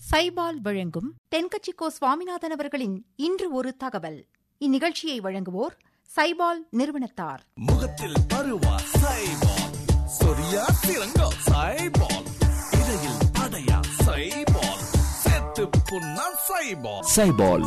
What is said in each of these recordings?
சைபால் வழங்கும் தென்கட்சிக்கோ சுவாமிநாதன் அவர்களின் இன்று ஒரு தகவல் இந்நிகழ்ச்சியை வழங்குவோர் சைபால் நிறுவனத்தார் முகத்தில் பருவா சைபால் சொரியா சிறங்கோ சைபால் இடையில் அடையா சைபால் செத்து புண்ணா சைபால் சைபால்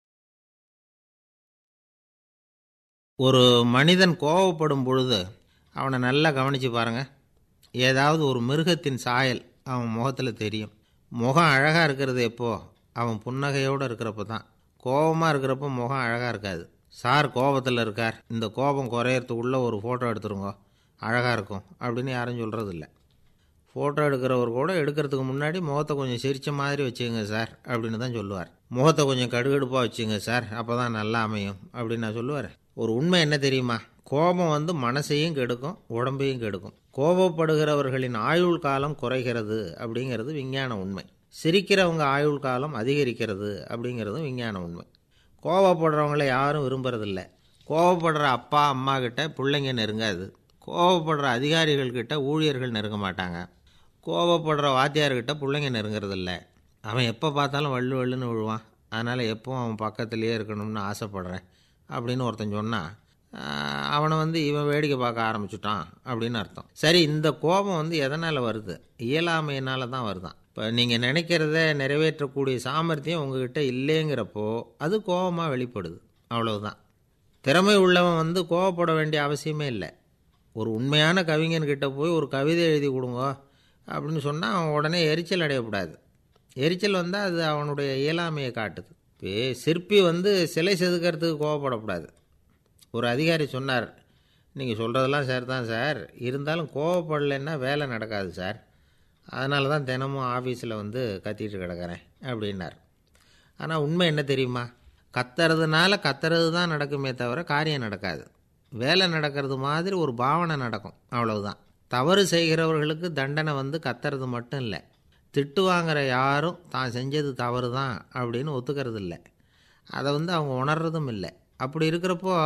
ஒரு மனிதன் கோவப்படும் பொழுது அவனை நல்லா கவனித்து பாருங்க ஏதாவது ஒரு மிருகத்தின் சாயல் அவன் முகத்தில் தெரியும் முகம் அழகாக இருக்கிறது எப்போ அவன் புன்னகையோடு இருக்கிறப்ப தான் கோபமாக இருக்கிறப்ப முகம் அழகாக இருக்காது சார் கோபத்தில் இருக்கார் இந்த கோபம் குறையறதுக்குள்ளே ஒரு ஃபோட்டோ எடுத்துருங்க அழகாக இருக்கும் அப்படின்னு யாரும் சொல்கிறதில்ல ஃபோட்டோ எடுக்கிறவர் கூட எடுக்கிறதுக்கு முன்னாடி முகத்தை கொஞ்சம் சிரித்த மாதிரி வச்சுங்க சார் அப்படின்னு தான் சொல்லுவார் முகத்தை கொஞ்சம் கடுகடுப்பாக வச்சுங்க சார் அப்போ தான் நல்லா அமையும் அப்படின்னு நான் சொல்லுவார் ஒரு உண்மை என்ன தெரியுமா கோபம் வந்து மனசையும் கெடுக்கும் உடம்பையும் கெடுக்கும் கோபப்படுகிறவர்களின் ஆயுள் காலம் குறைகிறது அப்படிங்கிறது விஞ்ஞான உண்மை சிரிக்கிறவங்க ஆயுள் காலம் அதிகரிக்கிறது அப்படிங்கிறதும் விஞ்ஞான உண்மை கோபப்படுறவங்கள யாரும் விரும்புறதில்ல கோபப்படுற அப்பா அம்மா கிட்ட பிள்ளைங்க நெருங்காது கோபப்படுற அதிகாரிகள் கிட்ட ஊழியர்கள் நெருங்க மாட்டாங்க கோபப்படுற வாத்தியார்கிட்ட பிள்ளைங்க நெருங்கிறதில்ல அவன் எப்போ பார்த்தாலும் வள்ளு வள்ளுன்னு விழுவான் அதனால் எப்பவும் அவன் பக்கத்துலேயே இருக்கணும்னு ஆசைப்பட்றேன் அப்படின்னு ஒருத்தன் சொன்னால் ஆஹ், அவனை வந்து இவன் வேடிக்கை பார்க்க ஆரம்பிச்சுட்டான் அப்படின்னு அர்த்தம் சரி இந்த கோபம் வந்து எதனால் வருது இயலாமையினால தான் வருதான் இப்போ நீங்கள் நினைக்கிறத நிறைவேற்றக்கூடிய சாமர்த்தியம் உங்ககிட்ட இல்லைங்கிறப்போ அது கோபமாக வெளிப்படுது அவ்வளவுதான் திறமை உள்ளவன் வந்து கோவப்பட வேண்டிய அவசியமே இல்லை ஒரு உண்மையான கவிஞன்கிட்ட போய் ஒரு கவிதை எழுதி கொடுங்க அப்படின்னு சொன்னால் அவன் உடனே எரிச்சல் அடையக்கூடாது எரிச்சல் வந்தால் அது அவனுடைய இயலாமையை காட்டுது இப்போ சிற்பி வந்து சிலை செதுக்கிறதுக்கு கோவப்படக்கூடாது ஒரு அதிகாரி சொன்னார் நீங்கள் சொல்கிறதெல்லாம் சார் தான் சார் இருந்தாலும் கோவப்படலைன்னா வேலை நடக்காது சார் அதனால தான் தினமும் ஆஃபீஸில் வந்து கத்திட்டு கிடக்கிறேன் அப்படின்னார் ஆனால் உண்மை என்ன தெரியுமா கத்துறதுனால கத்துறது தான் நடக்குமே தவிர காரியம் நடக்காது வேலை நடக்கிறது மாதிரி ஒரு பாவனை நடக்கும் அவ்வளவுதான் தவறு செய்கிறவர்களுக்கு தண்டனை வந்து கத்துறது மட்டும் இல்லை திட்டு வாங்குற யாரும் தான் செஞ்சது தவறு தான் அப்படின்னு ஒத்துக்கிறது இல்லை அதை வந்து அவங்க உணர்றதும் இல்லை அப்படி இருக்கிறப்போ